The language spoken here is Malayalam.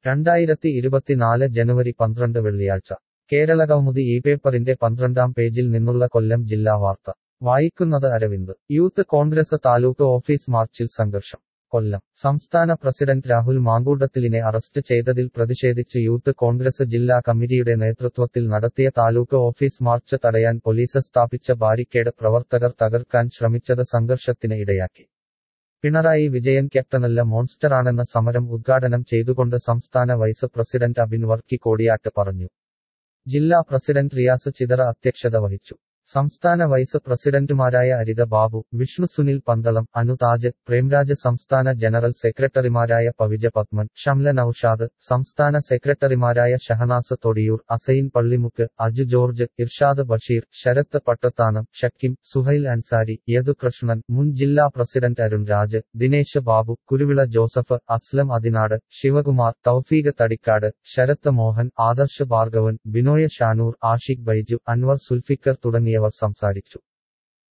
രണ്ടായിരത്തി ഇരുപത്തിനാല് ജനുവരി പന്ത്രണ്ട് വെള്ളിയാഴ്ച കേരളകൗമുദി ഈ പേപ്പറിന്റെ പന്ത്രണ്ടാം പേജിൽ നിന്നുള്ള കൊല്ലം ജില്ലാ വാർത്ത വായിക്കുന്നത് അരവിന്ദ് യൂത്ത് കോൺഗ്രസ് താലൂക്ക് ഓഫീസ് മാർച്ചിൽ സംഘർഷം കൊല്ലം സംസ്ഥാന പ്രസിഡന്റ് രാഹുൽ മാങ്കൂട്ടത്തിലിനെ അറസ്റ്റ് ചെയ്തതിൽ പ്രതിഷേധിച്ച് യൂത്ത് കോൺഗ്രസ് ജില്ലാ കമ്മിറ്റിയുടെ നേതൃത്വത്തിൽ നടത്തിയ താലൂക്ക് ഓഫീസ് മാർച്ച് തടയാൻ പോലീസ് സ്ഥാപിച്ച ബാരിക്കേഡ് പ്രവർത്തകർ തകർക്കാൻ ശ്രമിച്ചത് സംഘർഷത്തിന് ഇടയാക്കി പിണറായി വിജയൻ ക്യാപ്റ്റനല്ല മോൺസ്റ്ററാണെന്ന സമരം ഉദ്ഘാടനം ചെയ്തുകൊണ്ട് സംസ്ഥാന വൈസ് പ്രസിഡന്റ് അബിൻ വർക്കി കോടിയാട്ട് പറഞ്ഞു ജില്ലാ പ്രസിഡന്റ് റിയാസ് ചിതറ അധ്യക്ഷത വഹിച്ചു സംസ്ഥാന വൈസ് പ്രസിഡന്റുമാരായ അരിത ബാബു വിഷ്ണു സുനിൽ പന്തളം അനുതാജ് പ്രേംരാജ് സംസ്ഥാന ജനറൽ സെക്രട്ടറിമാരായ പവിജ പത്മൻ ഷംല നൌഷാദ് സംസ്ഥാന സെക്രട്ടറിമാരായ ഷഹനാസ് തൊടിയൂർ അസൈൻ പള്ളിമുക്ക് അജു ജോർജ് ഇർഷാദ് ബഷീർ ശരത്ത് പട്ടത്താനം ഷക്കിം സുഹൈൽ അൻസാരി യദുകൃഷ്ണൻ മുൻ ജില്ലാ പ്രസിഡന്റ് അരുൺ രാജ് ദിനേശ് ബാബു കുരുവിള ജോസഫ് അസ്ലം അതിനാട് ശിവകുമാർ തൌഫീഖ് തടിക്കാട് ശരത്ത് മോഹൻ ആദർശ് ഭാർഗവൻ ബിനോയ് ഷാനൂർ ആഷിഖ് ബൈജു അൻവർ സുൽഫിക്കർ തുടങ്ങിയവർ സംസാരിച്ചു